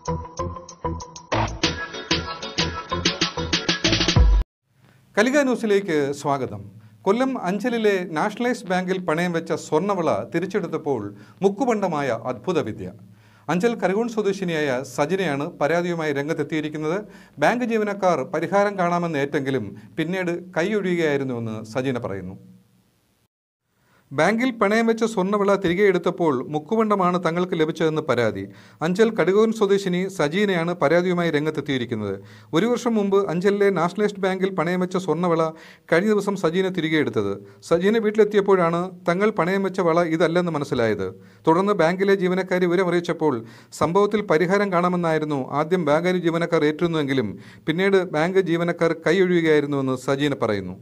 കലിക ന്യൂസിലേക്ക് സ്വാഗതം കൊല്ലം അഞ്ചലിലെ നാഷണലൈസ്ഡ് ബാങ്കിൽ പണയം വെച്ച സ്വർണ്ണവിള തിരിച്ചെടുത്തപ്പോൾ മുക്കുബണ്ഡമായ അദ്ഭുത വിദ്യ അഞ്ചൽ കരകൂൺ സ്വദേശിനിയായ സജിനയാണ് പരാതിയുമായി രംഗത്തെത്തിയിരിക്കുന്നത് ബാങ്ക് ജീവനക്കാർ പരിഹാരം കാണാമെന്ന് ഏറ്റെങ്കിലും പിന്നീട് കൈയൊഴിയുകയായിരുന്നുവെന്ന് സജിന പറയുന്നു ബാങ്കിൽ പണയം വെച്ച സ്വർണ്ണവിള തിരികെ എടുത്തപ്പോൾ മുക്കുവണ്ടമാണ് തങ്ങൾക്ക് ലഭിച്ചതെന്ന് പരാതി അഞ്ചൽ കടുകോൻ സ്വദേശിനി സജീനയാണ് പരാതിയുമായി രംഗത്തെത്തിയിരിക്കുന്നത് ഒരു വർഷം മുമ്പ് അഞ്ചലിലെ നാഷണലിസ്റ്റ് ബാങ്കിൽ പണയം വെച്ച സ്വർണ്ണവിള കഴിഞ്ഞ ദിവസം സജീന തിരികെ എടുത്തത് സജീന വീട്ടിലെത്തിയപ്പോഴാണ് തങ്ങൾ പണയം വെച്ച വള ഇതല്ലെന്ന് മനസ്സിലായത് തുടർന്ന് ബാങ്കിലെ ജീവനക്കാരെ വിവരമറിയിച്ചപ്പോൾ സംഭവത്തിൽ പരിഹാരം കാണാമെന്നായിരുന്നു ആദ്യം ബാങ്ക് ജീവനക്കാർ ഏറ്റിരുന്നുവെങ്കിലും പിന്നീട് ബാങ്ക് ജീവനക്കാർ കൈയൊഴിയുകയായിരുന്നുവെന്ന് സജീന പറയുന്നു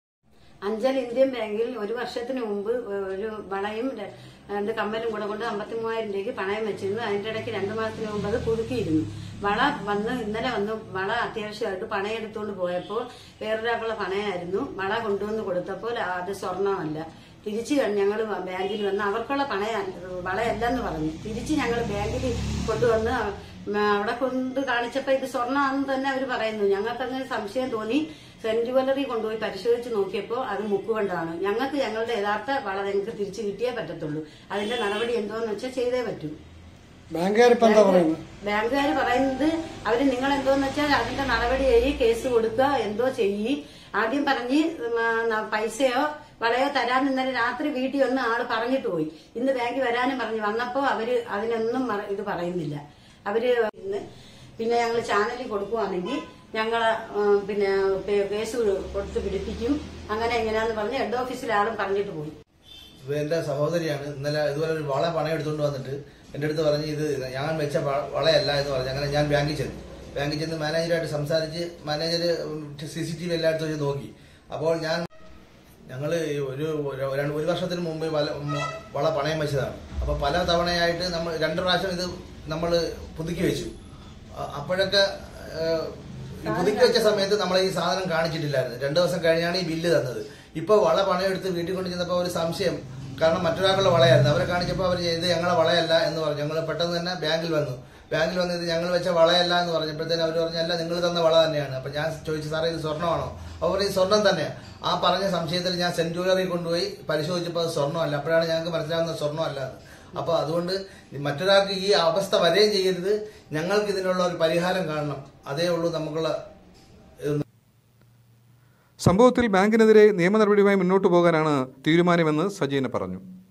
അഞ്ചൽ ഇന്ത്യൻ ബാങ്കിൽ ഒരു വർഷത്തിന് മുമ്പ് ഒരു വളയും ര- രണ്ട് കമ്മലും കൂടെ കൊണ്ട് അമ്പത്തി മൂവായിരം രൂപയ്ക്ക് പണയം വെച്ചിരുന്നു അതിന്റെ ഇടയ്ക്ക് രണ്ടു മാസത്തിന് മുമ്പ് അത് പുതുക്കിയിരുന്നു വള വന്ന് ഇന്നലെ വന്ന് വള അത്യാവശ്യമായിട്ട് പണയം എടുത്തുകൊണ്ട് പോയപ്പോൾ വേറൊരാൾക്കുള്ള പണയമായിരുന്നു വള കൊണ്ടുവന്ന് കൊടുത്തപ്പോൾ അത് സ്വർണ്ണമല്ല തിരിച്ച് ഞങ്ങൾ ബാങ്കിൽ വന്ന് അവർക്കുള്ള പണയ വളയല്ലെന്ന് പറഞ്ഞു തിരിച്ച് ഞങ്ങൾ ബാങ്കിൽ കൊണ്ടുവന്ന് ഉം, അവിടെ കൊണ്ട് കാണിച്ചപ്പോൾ ഇത് സ്വർണ്ണമാണെന്ന് തന്നെ അവർ പറയുന്നു ഞങ്ങൾക്കങ്ങനെ സംശയം തോന്നി സെന്റ് ജുവലറി കൊണ്ടുപോയി പരിശോധിച്ച് നോക്കിയപ്പോൾ അത് മുക്കുകൊണ്ടാണ് ഞങ്ങൾക്ക് ഞങ്ങളുടെ യഥാർത്ഥ വള ഞങ്ങൾക്ക് തിരിച്ചു കിട്ടിയേ പറ്റത്തുള്ളൂ അതിന്റെ നടപടി എന്തോന്ന് വെച്ചാൽ ചെയ്തേ പറ്റൂ ബാങ്കുകാർ ഇപ്പൊ എന്താ പറയുന്നത് ബാങ്കുകാർ പറയുന്നത് അവര് നിങ്ങൾ എന്തോന്ന് വെച്ചാൽ അതിന്റെ നടപടി ചെയ്യ് കേസ് കൊടുക്കുക എന്തോ ചെയ്യ് ആദ്യം പറഞ്ഞ് ഉം, ആ, പൈസയോ വളയോ തരാൻ ഇന്നലെ രാത്രി വീട്ടിൽ ഒന്ന് ആള് പറഞ്ഞിട്ട് പോയി ഇന്ന് ബാങ്കിൽ വരാനും പറഞ്ഞു വന്നപ്പോ അവര് അതിനൊന്നും മറ- ഇത് പറയുന്നില്ല അവര് ഇന്ന് പിന്നെ ഞങ്ങൾ ചാനലിൽ കൊടുക്കുവാണെങ്കിൽ ഞങ്ങളെ ഉം, പിന്നെ പേ- കേസ് കൊടുത്ത് പിടിപ്പിക്കും അങ്ങനെ എങ്ങനെയാന്ന് പറഞ്ഞ് ഹെഡ് ഓഫീസിലെ ആളും പറഞ്ഞിട്ട് പോയി ഇത് എന്റെ സഹോദരിയാണ് ഇന്നലെ ഇതുപോലെ ഒരു വള പണയം എടുത്തുകൊണ്ട് വന്നിട്ട് എന്റെ അടുത്ത് പറഞ്ഞ് ഇത് ഞാൻ വെച്ച വ- വളയല്ല എന്ന് പറഞ്ഞു അങ്ങനെ ഞാൻ ബാങ്കിൽ ചെന്നു ബാങ്കിൽ ചെന്ന് മാനേജറായിട്ട് സംസാരിച്ച് manager C C T V എല്ലായിടത്തും വെച്ച് നോക്കി അപ്പോൾ ഞാൻ ഞങ്ങൾ ഒരു ഒരു രണ്ട് ഒരു വർഷത്തിന് മുമ്പ് വല ഉം, വള പണയം വെച്ചതാണ് അപ്പോൾ പല തവണയായിട്ട് നമ്മൾ രണ്ട് പ്രാവശ്യം ഇത് നമ്മൾ പുതുക്കി വെച്ചു അ- അപ്പോഴൊക്കെ ഏഹ്, ഈ പുതുക്കി വെച്ച സമയത്ത് നമ്മൾ ഈ സാധനം കാണിച്ചിട്ടില്ലായിരുന്നു രണ്ടു ദിവസം കഴിഞ്ഞാണ് ഈ ബില്ല് തന്നത് ഇപ്പൊ വള പണയെടുത്ത് വീട്ടിൽ കൊണ്ട് ചെന്നപ്പോൾ ഒരു സംശയം കാരണം മറ്റൊരാളുടെ വളയായിരുന്നു അവരെ കാണിച്ചപ്പോൾ അവർ ഇത് ഞങ്ങളെ വളയല്ല എന്ന് പറഞ്ഞു ഞങ്ങൾ പെട്ടെന്ന് തന്നെ ബാങ്കിൽ വന്നു ബാങ്കിൽ വന്ന് ഇത് ഞങ്ങൾ വെച്ച വളയല്ല എന്ന് പറഞ്ഞപ്പോഴത്തേനും അവർ പറഞ്ഞു അല്ല നിങ്ങൾ തന്ന വള തന്നെയാണ് അപ്പൊ ഞാൻ ചോദിച്ചു സാറേ ഇത് സ്വർണ്ണമാണോ അവർ ഈ സ്വർണം തന്നെയാണ് ആ പറഞ്ഞ സംശയത്തിൽ ഞാൻ സെന്റ് ജുവലറി കൊണ്ടുപോയി പരിശോധിച്ചപ്പോൾ അത് സ്വർണ്ണമല്ല അപ്പോഴാണ് ഞങ്ങൾക്ക് മനസ്സിലാവുന്നത് സ്വർണ്ണമല്ല എന്ന് അപ്പൊ അതുകൊണ്ട് മറ്റൊരാൾക്ക് ഈ അവസ്ഥ വരെയും ചെയ്യരുത് ഞങ്ങൾക്ക് ഇതിനുള്ള ഒരു പരിഹാരം കാണണം അതേ ഉള്ളൂ നമുക്കുള്ള സംഭവത്തിൽ ബാങ്കിനെതിരെ നിയമ നടപടിയുമായി മുന്നോട്ടു പോകാനാണ് തീരുമാനമെന്ന് സജീന പറഞ്ഞു